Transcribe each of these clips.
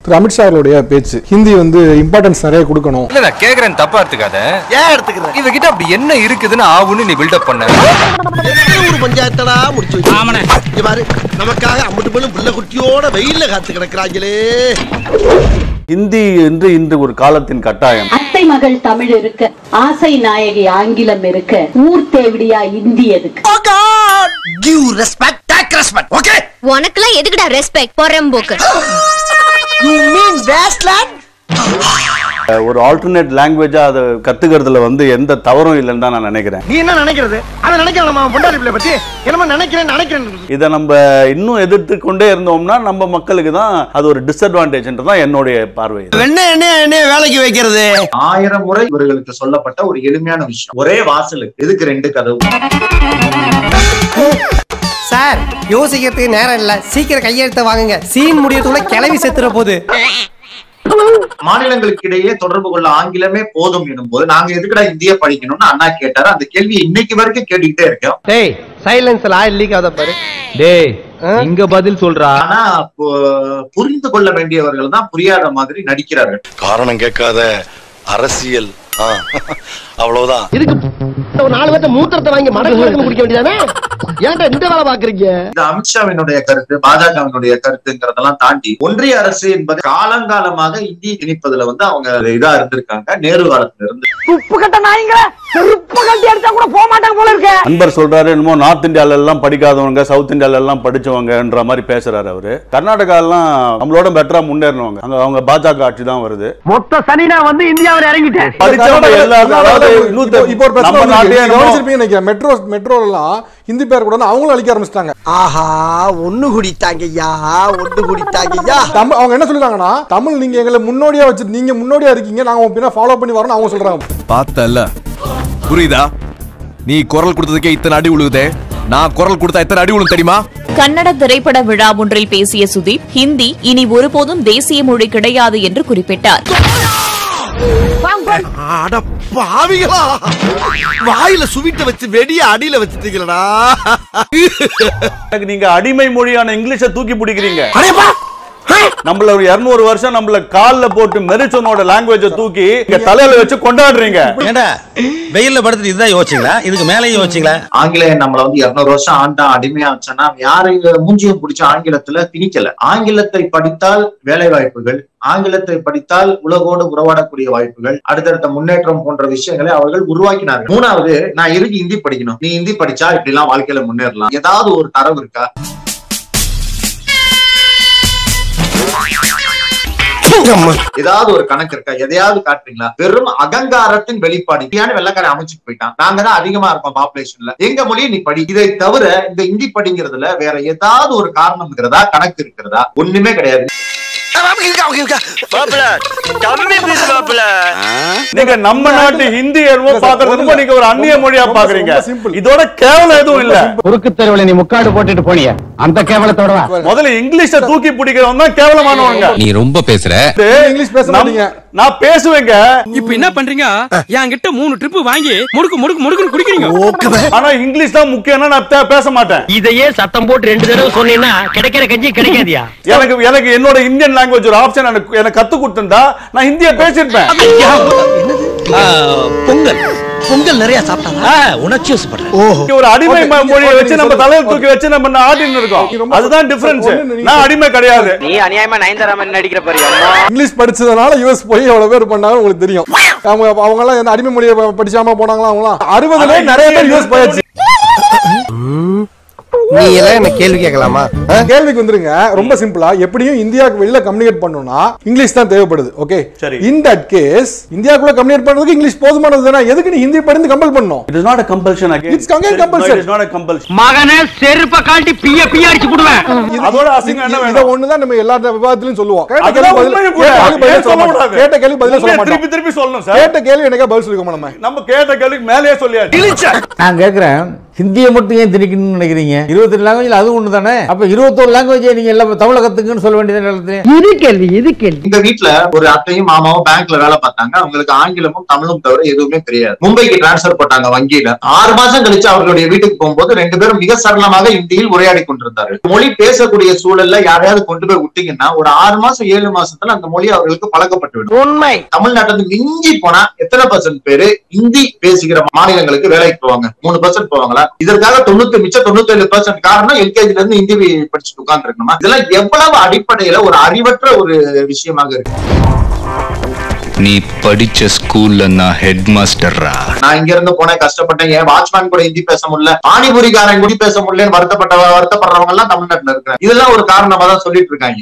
திரு அமித்ஷா அவர்களுடைய பேச்சு ஹிந்தி வந்து இம்பார்ட்டன்ஸ் நிறைய கொடுக்கணும் இல்ல நான் கேக்குறேன் தப்பா எடுத்துக்காத ஏன் எடுத்துக்கிறேன் இவகிட்ட அப்படி என்ன இருக்குதுன்னு ஆவுன்னு நீ பில்டப் பண்ண ஒரு பஞ்சாயத்தடா முடிச்சு வச்சு இங்க பாரு நமக்காக அம்பட்டு பெண்ணும் புள்ள குட்டியோட வெயில்ல காத்து கிடக்குறாங்களே ஹிந்தி என்று இன்று ஒரு காலத்தின் கட்டாயம் அத்தை மகள் தமிழ் இருக்க ஆசை நாயகி ஆங்கிலம் இருக்க ஊர் தேவடியா இந்தி எதுக்கு give respect take respect okay உனக்குலாம் எதுக்குடா ரெஸ்பெக்ட் போறம்போக்கு யூ மீன் வேஸ்ட்லேண்ட் அஹ் ஒரு ஆல்டர்னேட் லாங்குவேஜா அதை கத்துக்கிறதுல வந்து எந்த தவறும் இல்லைன்னு தான் நான் நினைக்கிறேன் நீ என்ன நினைக்கிறது அவன் நினைக்கிறான் நம்ம பொண்டாடி பிள்ளை பத்தி என்னமோ நினைக்கிறேன் நினைக்கிறேன் இதை நம்ம இன்னும் எதிர்த்து கொண்டே இருந்தோம்னா நம்ம மக்களுக்கு தான் அது ஒரு டிஸ்அட்வான்டேஜ்ன்றது தான் என்னுடைய பார்வை என்ன என்ன என்ன வேலைக்கு வைக்கிறது ஆயிரம் முறை இவர்களுக்கு சொல்லப்பட்ட ஒரு எளிமையான விஷயம் ஒரே வாசலுக்கு எதுக்கு ரெண்டு கதவு சார் யோசிக்கிறதுக்கு நேரம் இல்ல சீக்கிரம் கையெழுத்த வாங்குங்க சீன் முடியறதுக்குள்ள கிளவி செத்துற போது மாநிலங்களுக்கு இடையே தொடர்பு கொள்ள ஆங்கிலமே போதும் எனும் போது நாங்க எதுக்குடா இந்திய படிக்கணும்னு அண்ணா கேட்டாரு அந்த கேள்வி இன்னைக்கு வரைக்கும் கேட்டுக்கிட்டே இருக்கோம் டேய் சைலன்ஸ்ல ஆயில் லீக் ஆகுத பாரு டேய் இங்க பதில் சொல்றா ஆனா பு- புரிந்து கொள்ள வேண்டியவர்கள் தான் புரியாத மாதிரி நடிக்கிறார்கள் காரணம் கேட்காத அரசியல் ஆ, அவ்வளவுதான் இதுக்கு ஒரு நாலு பேர்த்த மூத்திரத்தை வாங்கி மடங்கு குடிக்க வேண்டியதானே ஏன்டா இந்த வேலை பாக்குறீங்க இது அமித்ஷாவினுடைய கருத்து பாஜகவினுடைய கருத்துங்கிறதெல்லாம் தாண்டி ஒன்றிய அரசு என்பது காலங்காலமாக இந்தியை திணிப்பதுல வந்து அவங்க இதா இருந்திருக்காங்க நேரு காலத்துல இருந்து உப்பு கட்ட நாய்ங்க செருப்பு கட்டி அடிச்சா கூட போக மாட்டாங்க போல இருக்க அன்பர் சொல்றாரு என்னமோ நார்த் இந்தியால எல்லாம் படிக்காதவங்க சவுத் இந்தியால எல்லாம் படிச்சவங்கன்ற மாதிரி பேசுறாரு அவரு கர்நாடகா எல்லாம் நம்மளோட பெட்டரா முன்னேறினவங்க அங்க அவங்க பாஜக ஆட்சி தான் வருது மொத்த சனி நான் வந்து இந்தியாவில் இறங்கிட்டேன் படிச்சவங்க எல்லாரும் அதாவது இன்னொருத்த- இப்போ ஒரு பிரச்சனை நம்ம வந்திருக்கு. நாட்டையே நீங்க என்னமோ- கவனிச்சிருப்பீங்கன்னு நினைக்கிறேன் மெட்ரோ மெட்ரோல எல்லாம் ஹிந்தி பேர் கூட வந்து அவங்களும் அழிக்க ஆரம்பிச்சிட்டாங்க ஆஹா ஒண்ணு குடித்தாங்கய்யா ஒண்ணு குடித்தாங்கய்யா தமிழ் அவங்க என்ன சொல்றாங்கன்னா தமிழ் நீங்க எங்களை முன்னோடியா வச்சு நீங்க முன்னோடியா இருக்கீங்க நாங்க உங்க பின்ன ஃபாலோ பண்ணி வரோம்னு அவங்க சொல்றாங்க பார்த்தல புரியுதா நீ குரல் கொடுத்ததுக்கே இத்தனை அடி உழுகுதே நான் குரல் கொடுத்தா எத்தனை அடி உழும் தெரியுமா கன்னட திரைப்பட விழா ஒன்றில் பேசிய சுதீப் ஹிந்தி இனி ஒருபோதும் தேசிய மொழி கிடையாது என்று குறிப்பிட்டார் அட பாவிகளா வாயில சுவிட்ட வச்சு வெடிய அடியில வச்சுட்டீங்களடா எனக்கு நீங்க அடிமை மொழியான இங்கிலீஷை தூக்கி பிடிக்கிறீங்க அடேப்பா நம்மள ஒரு 200 வருஷம் நம்மள கால்ல போட்டு மெரிச்சனோட லாங்குவேஜ தூக்கி இங்க தலையில வச்சு கொண்டாடுறீங்க ஏண்டா வெயில்ல படுத்துட்டு இதுதான் யோசிச்சீங்களா இதுக்கு மேலேயும் யோசிச்சீங்களா ஆங்கிலேயன் நம்மள வந்து இருநூறு வருஷம் ஆண்டா அடிமையா வச்சானா யாரையும் மூஞ்சியும் பிடிச்ச ஆங்கிலத்துல திணிக்கல ஆங்கிலத்தை படித்தால் வேலை வாய்ப்புகள் ஆங்கிலத்தை படித்தால் உலகோடு உறவாடக்கூடிய வாய்ப்புகள் அடுத்தடுத்த முன்னேற்றம் போன்ற விஷயங்களை அவர்கள் உருவாக்கினார்கள் மூணாவது நான் இருக்கு ஹிந்தி படிக்கணும் நீ ஹிந்தி படிச்சா இப்படி எல்லாம் வாழ்க்கையில முன்னேறலாம் ஏதாவது ஒரு தரவு இருக்கா ஏதாவது ஒரு கணக்கு இருக்கா எதையாவது காட்டுறீங்களா வெறும் அகங்காரத்தின் வெளிப்பாடு இப்படியான வெள்ளக்காரன் அமைச்சுட்டு போயிட்டான் நாங்க தான் அதிகமா இருக்கோம் பாப்புலேஷன்ல எங்க மொழியை நீ படி இதை தவிர இந்த ஹிந்தி படிங்கிறதுல வேற ஏதாவது ஒரு காரணம் இருக்கிறதா கணக்கு இருக்கிறதா ஒண்ணுமே கிடையாது நீங்க நம்ம நாட்டு ஹிந்தி என்னமோ இல்ல சார், பாக்குறது ஒண்ணும் ரொம்ப இல்ல. நீங்க ஒரு அந்நிய ரொம்ப- மொழியா ரொம்ப பாக்குறீங்க simple. இதோட கேவலம் எதுவும் இல்ல குறுக்கு தெருவில் நீ முக்காடு போட்டுட்டு போனிய அந்த கேவலத்தோட வா முதல்ல இங்கிலீஷ தூக்கி பிடிக்கிறவங்க தான் கேவலமானவங்க நீ ரொம்ப பேசுற இது இங்கிலீஷ் பேச நம்- மாட்டீங்க. நான் பேசுவேங்க இப்ப என்ன பண்றீங்க என்கிட்ட மூணு ட்ரிப் வாங்கி முடுக்கு முடுக்கு முடுக்குன்னு குடிக்கிறீங்க ஆனா இங்கிலீஷ் தான் முக்கியம்னா நான் பே- பேச மாட்டேன் இதையே சத்தம் போட்டு ரெண்டு தடவை சொன்னீங்கன்னா கிடைக்கிற கஞ்சி கிடைக்காதியா எனக்கு எனக்கு என்னோட இந்தியன் லாங்குவேஜ் ஒரு ஆப்ஷன் எனக்கு எனக்கு கத்து கொடுத்திருந்தா நான் ஹிந்திய பேசியிருப்பேன் பொங்கல் பொங்கல் நிறைய சாப்பிட்டாரா உணர்ச்சி வசப்படுறேன் இங்க ஒரு அடிமை Okay, ம- நீங்க- மொழியை okay, வச்சு நீங்க நம்ம சொல்லுங்க. தலையில தூக்கி வச்சு நம்ம ஆடின்னு நீங்க இருக்கோம் ரொம்ப- அதுதான் டிஃபரன்ஸ் ஒண்ணு நீங்க நான் அடிமை கிடையாது நீ அநியாயமா நயன்தாராமன் நடிக்கிற பாரு இங்கிலீஷ் படிச்சதுனால யூஎஸ் போய் எவ்வளவு பேர் பண்ணாங்க உங்களுக்கு தெரியும் அவங்க அவங்க எல்லாம் இந்த அடிமை மொழியை ப- படிச்சாம போனாங்களா அவங்களாம் அறுபதுல நிறைய பேர் யூஎஸ் போயாச்சு நீ எல்லாம் என்ன கேள்வி கேட்கலாமா கேள்விக்கு வந்துருங்க ரொம்ப சிம்பிளா எப்படியும் இந்தியாவுக்கு வெளியில கம்யூனிகேட் பண்ணணும்னா இங்கிலீஷ் தான் தேவைப்படுது ஓகே சரி. இன் தட் கேஸ் இந்தியாக்குள்ள கம்யூனிகேட் பண்றதுக்கு இங்கிலீஷ் போதுமானது தானே எதுக்கு நீ ஹிந்தி படிந்து கம்பல் பண்ணணும் it is not a compulsion again It's again compulsion. it is not a compulsion மகனே செருப்ப காட்டி பிய பிய அடிச்சு போடுவேன் இது- அதோட அசிங்கம் என்ன இது- வேணும்? இதை ஒண்ணுதான் நம்ம எல்லா விவாதத்திலும் சொல்லுவோம் கேட்ட அதெல்லாம் கேள்வி உண்மையும் பதில் கூட. கேட்ட கேள்வி பதிலே ஏன் சொல்ல சொல்ல மாட்டோம் கூடாது? கேட்ட கேள்வி பதிலே சொல்ல உண்மையை மாட்டோம் திருப்பி திருப்பி சொல்லணும் சார் கேட்ட கேள்வி எனக்கே பதில் சொல்லிக்கோமா நம்ம நம்ம கேட்ட கேள்விக்கு மேலேயே சொல்லியாச்சு நான் கேட்கிறேன் ஹிந்தியை மட்டும் ஏன் திணிக்கணும்னு நினைக்கிறீங்க இருபத்தெட்டு லாங்குவேஜ்ல அது ஒண்ணு தானே அப்ப இருபத்தோரு லாங்குவேஜ் நீங்க எல்லாம் தமிழை கத்துக்குன்னு சொல்ல வேண்டியது எல்லாத்தையும் இது கேள்வி இது கேள்வி எங்க வீட்ல ஒரு அத்தையும் மாமாவும் பேங்க்ல வேலை பார்த்தாங்க அவங்களுக்கு ஆங்கிலமும் தமிழும் தவிர எதுவுமே தெரியாது மும்பைக்கு டிரான்ஸ்பர் போட்டாங்க வங்கியில ஆறு மாசம் கழிச்சு அவர்களுடைய வீட்டுக்கு போகும்போது ரெண்டு பேரும் மிக சரளமாக இந்தியில் உரையாடி கொண்டிருந்தாரு மொழி பேசக்கூடிய சூழல்ல யாரையாவது கொண்டு போய் விட்டீங்கன்னா ஒரு ஆறு மாசம் ஏழு மாசத்துல அந்த மொழி அவர்களுக்கு பழக்கப்பட்டு விடும் உண்மை தமிழ்நாட்டுல இருந்து மிஞ்சி போனா எத்தனை பர்சன்ட் பேரு ஹிந்தி பேசுகிற மாநிலங்களுக்கு வேலைக்கு போவாங்க மூணு பர்சன்ட் போவாங்களா இதற்காக தொண்ணூத்தி மிச்சம் தொண்ணூத்தி ஏழு பர்சன்ட் காரணம் எல்கேஜில இருந்து ஹிந்தி படிச்சுட்டு உட்கார்ந்து இருக்கணுமா இதெல்லாம் எவ்வளவு அடிப்படையில ஒரு அறிவற்ற ஒரு விஷயமாக இருக்கு நீ படிச்ச ஸ்கூல்ல நான் ஹெட் மாஸ்டர்ரா நான் இங்க இருந்து போனேன் கஷ்டப்பட்டேன் ஏன் வாட்ச்மேன் கூட ஹிந்தி பேச முடியல பானிபூரிக்காரன் கூட பேச முடியலன்னு வருத்தப்பட்ட வருத்தப்படுறவங்க எல்லாம் தமிழ்நாட்டுல இருக்கிறாங்க இதெல்லாம் ஒரு காரணமா தான் சொல்லிட்டு இருக்காங்க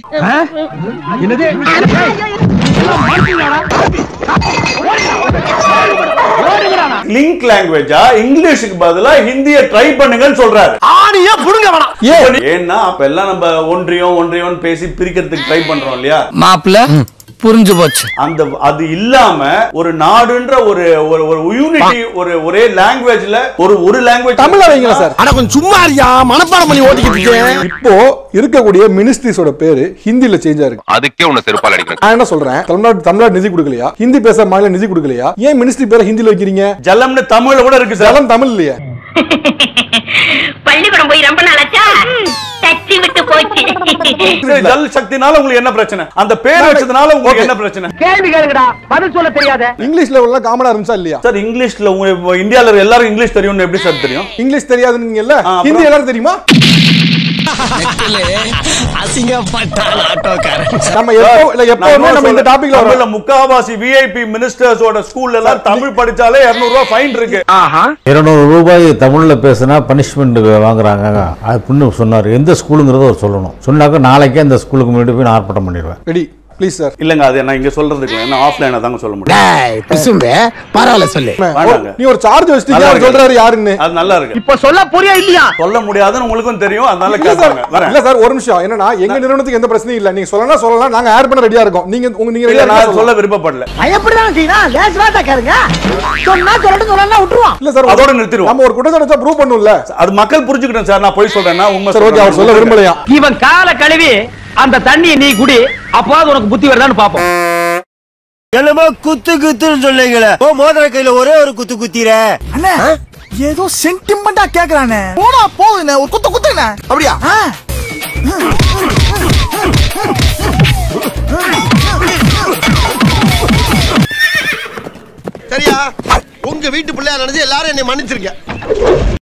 லிங்க் லாங்குவேஜா இங்கிலீஷுக்கு பதிலா ஹிந்தியை ட்ரை பண்ணுங்கன்னு சொல்றாரு ஆணியே புடுங்க வேணாம் ஏன்னா அப்ப எல்லாம் நம்ம ஒன்றியம் ஒன்றியம் பேசி பிரிக்கிறதுக்கு ட்ரை பண்றோம் இல்லையா மாப்பிள்ள புரிஞ்சு போச்சு அந்த அது இல்லாம ஒரு நாடுன்ற ஒரு ஒரு ஒரு யூனிட்டி ஒரு ஒரே லாங்குவேஜ்ல ஒரு ஒரு லாங்குவேஜ் தமிழ்ல வைங்களா சார் ஆனா கொஞ்சம் சும்மா இருக்கியா மனப்பாடம் பண்ணி ஓட்டிக்கிட்டு இருக்கேன் இப்போ இருக்கக்கூடிய மினிஸ்ட்ரிஸோட பேரு ஹிந்தில சேஞ்ச் ஆயிருக்கு அதுக்கே உன்னை செருப்பால் அடிக்கிறேன் நான் என்ன சொல்றேன் தமிழ்நாடு தமிழ்நாடு நிதி கொடுக்கலையா ஹிந்தி பேச மாநில நிதி கொடுக்கலையா ஏன் மினிஸ்ட்ரி பேரை ஹிந்தில வைக்கிறீங்க ஜலம்னு தமிழ்ல கூட இருக்கு சார் ஜலம் தமிழ் இல்லையா பள்ளிக்கூடம் போய் ரொம்ப நாளாச்சா தச்சு விட்டு போச்சு ஜல் சக்தினால உங்களுக்கு என்ன பிரச்சனை அந்த பேர் வச்சதுனால உங்களுக்கு என்ன பிரச்சனை கேள்வி கேளுங்கடா பதில் சொல்ல தெரியாத இங்கிலீஷ் லெவல்ல காமனா இருந்துச்சா இல்லையா சார் இங்கிலீஷ்ல உங்க இப்ப இந்தியால இருக்க எல்லாரும் இங்கிலீஷ் தெரியும்னு எப்படி சார் தெரியும் இங்கிலீஷ் தெரியாதுன்னீங்கல்ல ஆ, அப்புறம்? ஹிந்தி எல்லாரும் தெரியுமா அசிங்கப்பட்டான் ஆட்டோக்காரன் நம்ம எப்போ இல்ல எப்பவுமே நம்ம இந்த டாபிக்ல தமிழ்ல வரோம் முக்காவாசி விஐபி மினிஸ்டர்ஸோட ஸ்கூல்ல எல்லாம் தமிழ் படிச்சாலே 200 ரூபாய் ஃபைன் இருக்கு இருநூறு ரூபாய் தமிழ்ல பேசினா பனிஷ்மெண்ட் வாங்குறாங்க அப்படின்னு சொன்னார் எந்த ஸ்கூலுங்கிறத அவர் சொல்லணும் சொன்னாக்க நாளைக்கே அந்த ஸ்கூலுக்கு முன்னாடி போய் நான் ஆர்ப்பாட்டம் பண்ணிடுவேன் ரெடி ப்ளீஸ் சார் இல்லங்க அது நான் இங்க சொல்றதுக்கு இல்ல நான் ஆஃப்லைனா தாங்க சொல்ல முடியும் டேய் குசும்பே பரவாயில்ல சொல்லு வேண்டாங்க. நீ ஒரு சார்ஜ் வச்சுட்டீங்க நல்லா அவர் இருக்கு. சொல்றாரு யாருன்னு அது நல்லா இருக்கு இப்ப சொல்ல புரியா இல்லையா சொல்ல முடியாதுன்னு உங்களுக்கும் தெரியும் அதனால இல்ல சார் கேட்பாங்க வரேன் இல்ல சார் ஒரு நிமிஷம் என்னன்னா எங்க நிறுவனத்துக்கு எந்த பிரச்சனையும் இல்ல நீங்க சொல்லலாம் சொல்லலாம் நாங்க ஆட் பண்ண ரெடியா இருக்கோம் நீங்க உங்க நீங்க இல்ல ரெடியா நான் சொல்ல சொல்ல விருப்பப்படல எப்படிதான் செய்யணும் லேஸ் வாட்டா கேளுங்க சொன்னா சொல்லட்டும் சொல்லலாம் விட்டுருவான் இல்ல சார் அதோட நிறுத்திடுவோம் நம்ம ஒரு குற்றச்சாட்டு வச்சா ப்ரூவ் பண்ணும்ல அது மக்கள் புரிஞ்சுக்கிட்டேன் சார் நான் போய் சொல்றேன்னா உண்மை சார் ஓகே அவர் சொல்ல விரும்பலையா இவன் கால கழுவி அந்த தண்ணியை நீ குடி அப்போது உனக்கு புத்தி வருதான்னு பாப்போம் என்னமோ குத்து குத்துன்னு சொல்லுங்களே ஓ மோதிர கையில ஒரே ஒரு குத்து குத்திர அண்ணே ஏதோ சென்டிமெண்டா கேக்குறானே போனா போகுதுண்ணே ஒரு குத்து குத்துண்ணே அப்படியா சரியா உங்க வீட்டு பிள்ளையா நினைச்சு எல்லாரும் என்னை மன்னிச்சிருக்க